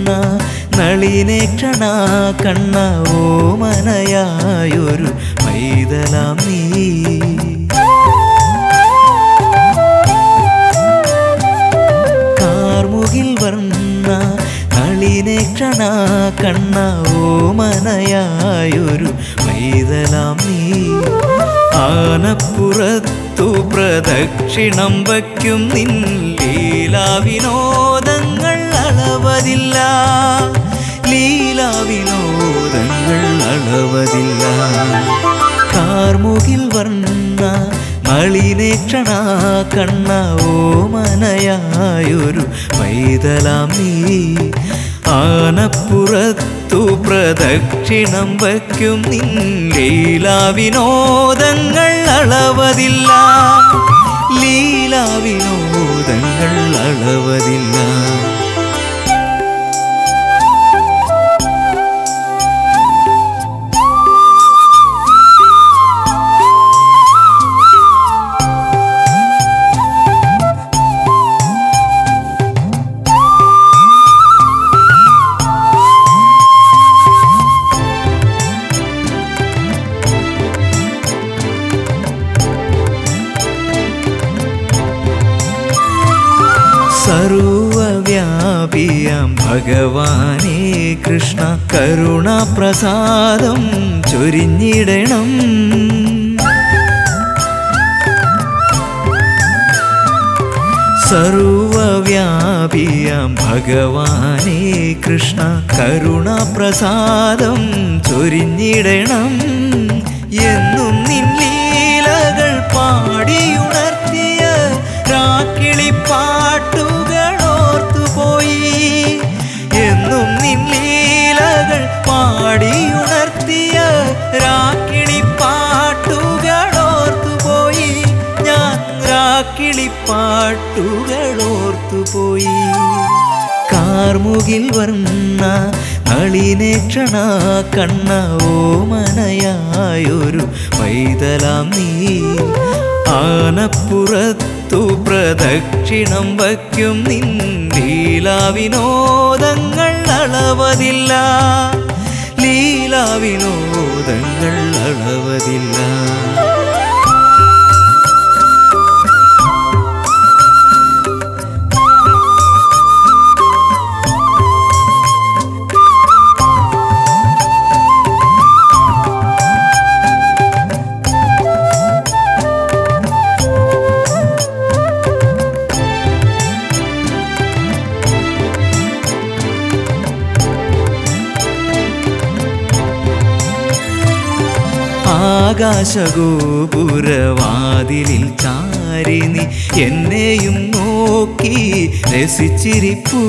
നളിനേക്ഷണ കണ്ണ ഓമനയായൊരു പൈതലാം നീ കാർമുകിൽ വർണ്ണ നളിനേക്ഷണ കണ്ണ ഓമനയായൊരു പൈതലാം നീ ആനപ്പുറത്തു പ്രദക്ഷിണം വയ്ക്കും നിൻ ലീലാവിനോദങ്ങൾ അളവതില്ല ലീലാവിനോദങ്ങൾ അളവതില്ല കാർമുകിൽ വർണ്ണ നളിനേക്ഷണ കണ്ണ ഓമനയായൊരു പൈതലാം നീ ആനപ്പുറത്തു പ്രദക്ഷിണം വയ്ക്കും നിൻ ലീലാവിനോദങ്ങൾ അളവതില്ല ലീലാവിനോദങ്ങൾ അളവതില്ല സർവവ്യാപിയാം ഭഗവാനേ കൃഷ്ണ കരുണാപ്രസാദം ചൊരിഞ്ഞിടണം സർവവ്യാപിയാം ഭഗവാനേ കൃഷ്ണ കരുണാപ്രസാദം ചൊരിഞ്ഞിടണം എന്നും നിൻ ലീലകൾ പാടിയുണർത്തിയ രാക്കിളി പാട്ടുകൾ ഓർത്തുപോയി എന്നും നിൻ ലീലകൾ പാടിയുണർത്തിയ രാക്കിളി പാട്ടുകൾ ഓർത്തുപോയി ഞാൻ രാക്കിളി പാട്ടുകൾ ഓർത്തുപോയി കാർമുകിൽ വർണ്ണ നളിനേക്ഷണ കണ്ണ ഓമനയായൊരു പൈതലാം നീ ആനപ്പുറത്തു പ്രദക്ഷിണം വയ്ക്കും നിൻ ലീലാവിനോദങ്ങൾ അളവതില്ല ലീലാവിനോദങ്ങൾ അളവതില്ല ആകാശഗോപുരവാതിലിൽ ചാരി നീ എന്നെയും നോക്കി രസിച്ചിരിപ്പൂ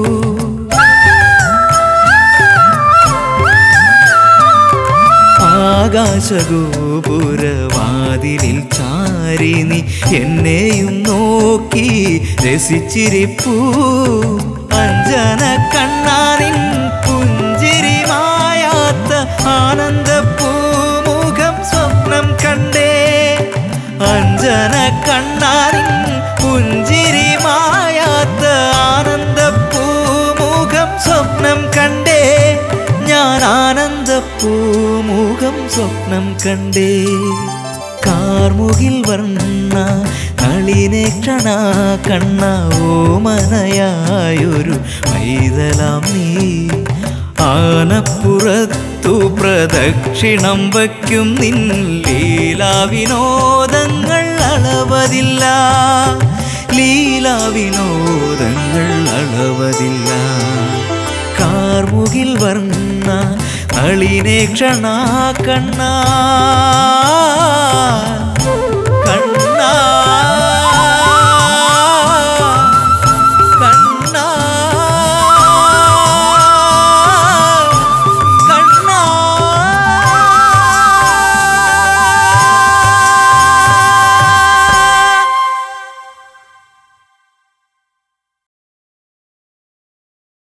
ആകാശഗോപുരവാതിലിൽ ചാരി നീ എന്നെയും നോക്കി രസിച്ചിരിപ്പൂ അഞ്ജന കണ്ണാനിൻ പുഞ്ചിരി മായാത്ത ആനന്ദപ്പൂമുഖം സ്വപ്നം കണ്ടേ അഞ്ജന കണ്ണാനിൻ പുഞ്ചിരി മായാത്ത ആനന്ദപ്പൂമുഖം സ്വപ്നം കണ്ടേ ഞാൻ ആനന്ദപ്പൂമുഖം സ്വപ്നം കണ്ടേ കാർമുകിൽ വർണ്ണ നളിനേക്ഷണ കണ്ണ ഓമനയായൊരു പൈതലാം നീ ആനപ്പുറത്തു പ്രദക്ഷിണം വയ്ക്കും നിൻ ലീലാവിനോദങ്ങൾ അളവതില്ല ലീലാവിനോദങ്ങൾ അളവതില്ല കാർമുകിൽ വർണ്ണ നളിനേക്ഷണ കണ്ണ